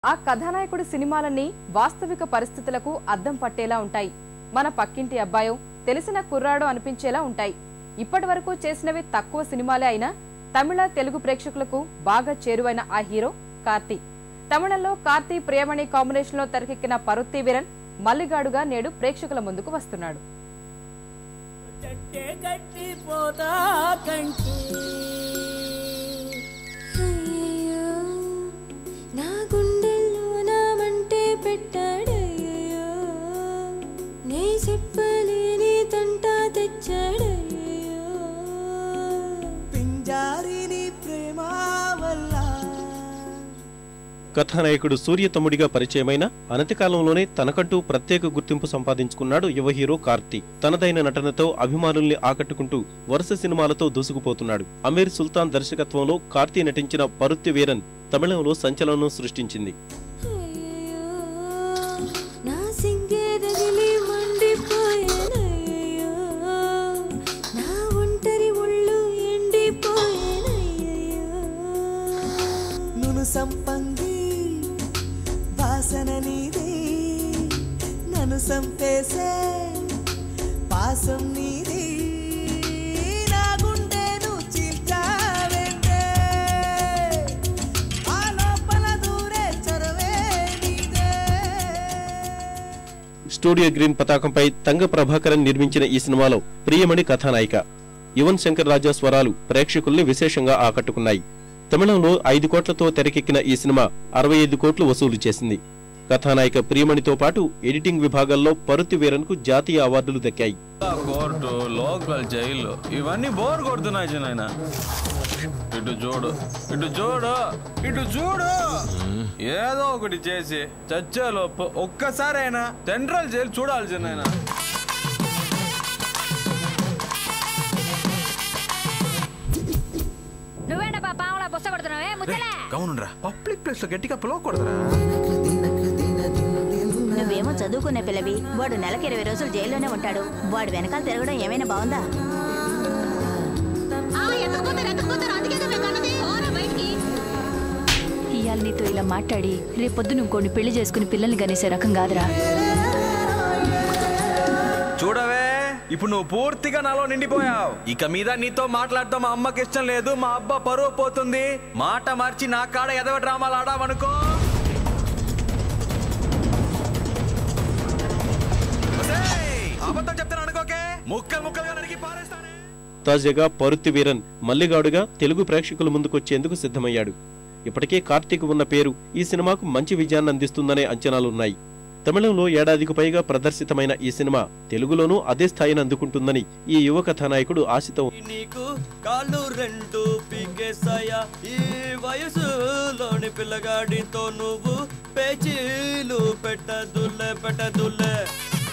ఆ కథానాయకుడి సినిమాలన్నీ వాస్తవిక పరిస్థితులకు అద్దం పట్టేలా ఉంటాయి మన పక్కింటి అబ్బాయో తెలిసిన కుర్రాడో అనిపించేలా ఉంటాయి ఇప్పటి వరకు చేసినవి తక్కువ సినిమాలే అయినా తమిళ తెలుగు ప్రేక్షకులకు బాగా చేరువైన ఆ హీరో కార్తీ తమిళంలో కార్తీ ప్రియమణి కాంబినేషన్ లో తెరకెక్కిన పరుత్తి వీరన్ మల్లిగాడుగా నేడు ప్రేక్షకుల ముందుకు వస్తున్నాడు చట్టే కట్టిపోతా కంటి అయ్యయ్యో, నా గుండెల్లో నా మంటే పెట్టాడయ్యో నే చెప్పలేని తంట తెచ్చాడయ్యో పింజారిని ప్రేమ వల్ల కథానాయకుడు సూర్య తమ్ముడిగా పరిచయమైన అనతి కాలంలోనే తనకంటూ ప్రత్యేక గుర్తింపు సంపాదించుకున్నాడు యువ హీరో కార్తీ తనదైన నటనతో అభిమానుల్ని ఆకట్టుకుంటూ వరుస సినిమాలతో దూసుకుపోతున్నాడు అమీర్ సుల్తాన్ దర్శకత్వంలో కార్తీ నటించిన పరుత్తి వీరన్ తమిళంలో సంచలనం సృష్టించింది అయ్యయ్యో, నా సింగే రగిలి మండిపోయేనయ్యయ్యో నా ఒంటరి ఒళ్ళు ఎండిపోయేనయ్యయ్యో నును సంపంగి వాసన నీది నన్ను సంపేసే పాసం నీది నా గుండెను చీల్చావెంటే ఆ లోపల దూరే చొరవే నీదే స్టూడియో గ్రీన్ పతాకంపై తంగ ప్రభాకరన్ నిర్మించిన ఈ సినిమాలో ప్రియమణి కథానాయిక యువన్ శంకర్ రాజా స్వరాలు ప్రేక్షకుల్ని విశేషంగా ఆకట్టుకున్నాయి తమిళంలో ఐదు కోట్లతో తెరకెక్కిన ఈ సినిమా అరవై ఐదు కోట్లు వసూలు చేసింది కథానాయిక ప్రియమణితో పాటు ఎడిటింగ్ విభాగాల్లో పరుతి వీరన్కు జాతీయ అవార్డులు దక్కాయి కోర్టు లోకల్ జైలు ఇవన్నీ బోర్ కొడుతున్నాయి చిన్న ఇటు చూడు ఇటు చూడు ఇటు చూడు ఏదో ఒకటి చేసి చచ్చేలోపు ఒక్కసారైనా సెంట్రల్ జైలు చూడాలి చిన్న నువ్వేంటబ్బా పావులా బుస్స కొడుతున్నావే ముచ్చలే గౌనుండ్రా పబ్లిక్ ప్లేస్ లో గట్టిగా పిలవకూడదురా నువ్వేమో చదువుకునే పిల్లవి వాడు నెలకి ఇరవై రోజులు జైల్లోనే ఉంటాడు వాడు వెనకాల తిరగడం ఏమైనా బాగుందా ఇవాళ నీతో ఇలా మాట్లాడి రేపొద్దున ఇంకోని పెళ్లి చేసుకుని పిల్లల్ని గనేసే రకం కాదురా చూడవే ఇప్పుడు నువ్వు పూర్తిగా నాలో నిండిపోయావు ఇక మీద నీతో మాట్లాడటం మా అమ్మకి ఇష్టం లేదు మా అబ్బా పరువు పోతుంది మాట మార్చి నా కాడ ఎదవ డ్రామాలు ఆడావనుకో ఒసేయ్, అబద్ధం చెప్తాను అనుకోకే ముక్కలు ముక్కలుగా నరికి పారేస్తానే తాజాగా పరుత్తి వీరన్ మల్లిగాడుగా తెలుగు ప్రేక్షకుల ముందుకొచ్చేందుకు సిద్ధమయ్యాడు ఇప్పటికే కార్తీక్ ఉన్న పేరు ఈ సినిమాకు మంచి విజయాన్ని అందిస్తుందనే అంచనాలున్నాయి తమిళంలో ఏడాదికి పైగా ప్రదర్శితమైన ఈ సినిమా తెలుగులోనూ అదే స్థాయిని అందుకుంటుందని ఈ యువ కథానాయకుడు ఆశతో నీకు కాళ్ళు రెండు పీకేసాయా ఈ వయసులోని పిల్లగాడితో నువ్వు పేచీలు పెట్టదులే పెట్టదులే